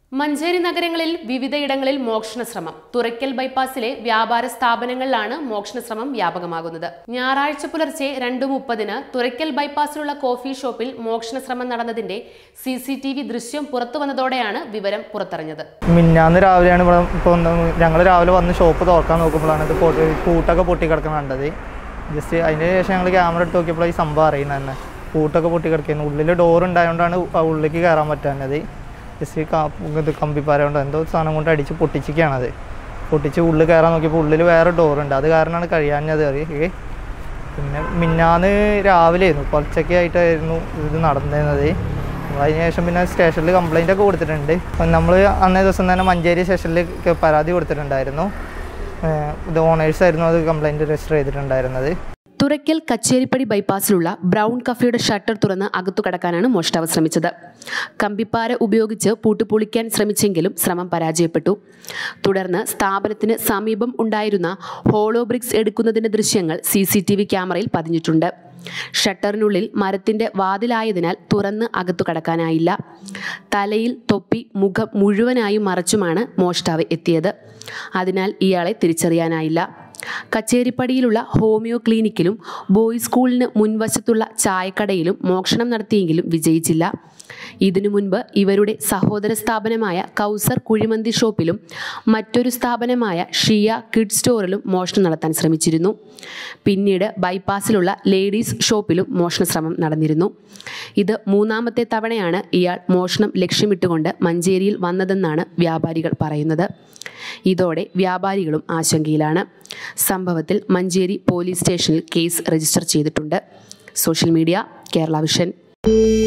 മഞ്ചേരി നഗരങ്ങളിൽ വിവിധയിടങ്ങളിൽ മോഷണ ശ്രമം തുറയ്ക്കൽ ബൈപ്പാസിലെ വ്യാപാര സ്ഥാപനങ്ങളിലാണ് മോഷണ ശ്രമം വ്യാപകമാകുന്നത് ഞായറാഴ്ച പുലർച്ചെ രണ്ടു മുപ്പതിന് തുറയ്ക്കൽ ബൈപ്പാസിലുള്ള കോഫി ഷോപ്പിൽ മോഷണ ശ്രമം നടന്നതിന്റെ സി സി ടി വി ദൃശ്യം പുറത്തു വന്നതോടെയാണ് വിവരം പുറത്തറിഞ്ഞത് മിന്നാന്ന് രാവിലെയാണ് ഇവിടെ ഇപ്പോൾ ഞങ്ങൾ രാവിലെ വന്ന് ഷോപ്പ് തുറക്കാൻ നോക്കുമ്പോഴാണ് ഇത് പൊട്ടി പൂട്ടൊക്കെ പൊട്ടിക്കിടക്കുന്ന കണ്ടത് ജസ്റ്റ് അതിന് ശേഷം ഞങ്ങൾ ക്യാമറ എടുത്ത് നോക്കിയപ്പോൾ ഈ സംഭവം അറിയുന്നത് തന്നെ പൂട്ടൊക്കെ പൊട്ടിക്കിടക്കുന്നു ഉള്ളിൽ ഡോർ ഉണ്ടായതുകൊണ്ടാണ് ആ ഉള്ളിലേക്ക് കയറാൻ പറ്റാഞ്ഞത് ജസ്റ്റ് കാ ഇത് കമ്പിപ്പാര കൊണ്ട് എന്തോ സാധനം കൊണ്ട് അടിച്ച് പൊട്ടിച്ചിരിക്കുകയാണത് പൊട്ടിച്ച് ഉള്ളിൽ കയറാൻ നോക്കിയപ്പോൾ ഉള്ളിൽ വേറെ ഡോറുണ്ട് അത് കാരണമാണ് കഴിയാഞ്ഞത് അറിയേ പിന്നെ മിന്നാന്ന് രാവിലെ ആയിരുന്നു പുലച്ചൊക്കെ ആയിട്ടായിരുന്നു ഇത് നടന്നിരുന്നത് നമ്മൾ അതിന് ശേഷം പിന്നെ സ്റ്റേഷനിൽ കംപ്ലൈൻ്റ് ഒക്കെ കൊടുത്തിട്ടുണ്ട് നമ്മൾ അന്നേ ദിവസം തന്നെ മഞ്ചേരി സ്റ്റേഷനിൽ ക- പരാതി കൊടുത്തിട്ടുണ്ടായിരുന്നു ഏഹ് ഇത് ഓണേഴ്സ് ആയിരുന്നു അത് കംപ്ലൈൻറ്റ് രജിസ്റ്റർ ചെയ്തിട്ടുണ്ടായിരുന്നത് തുറയ്ക്കൽ കച്ചേരിപ്പടി ബൈപ്പാസിലുള്ള ബ്രൗൺ കഫയുടെ ഷട്ടർ തുറന്ന് അകത്തു കടക്കാനാണ് മോഷ്ടാവ് ശ്രമിച്ചത് കമ്പിപ്പാര ഉപയോഗിച്ച് പൂട്ടുപൊളിക്കാൻ ശ്രമിച്ചെങ്കിലും ശ്രമം പരാജയപ്പെട്ടു തുടർന്ന് സ്ഥാപനത്തിന് സമീപം ഉണ്ടായിരുന്ന ഹോളോ ബ്രിക്സ് എടുക്കുന്നതിന്റെ ദൃശ്യങ്ങൾ സി സി ടി വി ക്യാമറയിൽ പതിഞ്ഞിട്ടുണ്ട് ഷട്ടറിനുള്ളിൽ മരത്തിന്റെ വാതിലായതിനാൽ തുറന്ന് അകത്തു കടക്കാനായില്ല തലയിൽ തൊപ്പി മുഖം മുഴുവനായും മറച്ചുമാണ് മോഷ്ടാവ് എത്തിയത് അതിനാൽ ഇയാളെ തിരിച്ചറിയാനായില്ല കച്ചേരിപ്പടിയിലുള്ള ഹോമിയോ ക്ലിനിക്കിലും ബോയ്സ് സ്കൂളിന് മുൻവശത്തുള്ള ചായക്കടയിലും മോഷണം നടത്തിയെങ്കിലും വിജയിച്ചില്ല ഇതിനു മുൻപ് ഇവരുടെ സഹോദര സ്ഥാപനമായ കൗസർ കുഴിമന്തി ഷോപ്പിലും മറ്റൊരു സ്ഥാപനമായ ഷിയ കിഡ് സ്റ്റോറിലും മോഷണം നടത്താൻ ശ്രമിച്ചിരുന്നു പിന്നീട് ബൈപ്പാസിലുള്ള ലേഡീസ് ഷോപ്പിലും മോഷണ ശ്രമം നടന്നിരുന്നു ഇത് മൂന്നാമത്തെ തവണയാണ് ഇയാൾ മോഷണം ലക്ഷ്യമിട്ടുകൊണ്ട് മഞ്ചേരിയിൽ വന്നതെന്നാണ് വ്യാപാരികൾ പറയുന്നത് ഇതോടെ വ്യാപാരികളും ആശങ്കയിലാണ് സംഭവത്തിൽ മഞ്ചേരി പോലീസ് സ്റ്റേഷനിൽ കേസ് രജിസ്റ്റർ ചെയ്തിട്ടുണ്ട് സോഷ്യൽ മീഡിയ കേരള വിഷൻ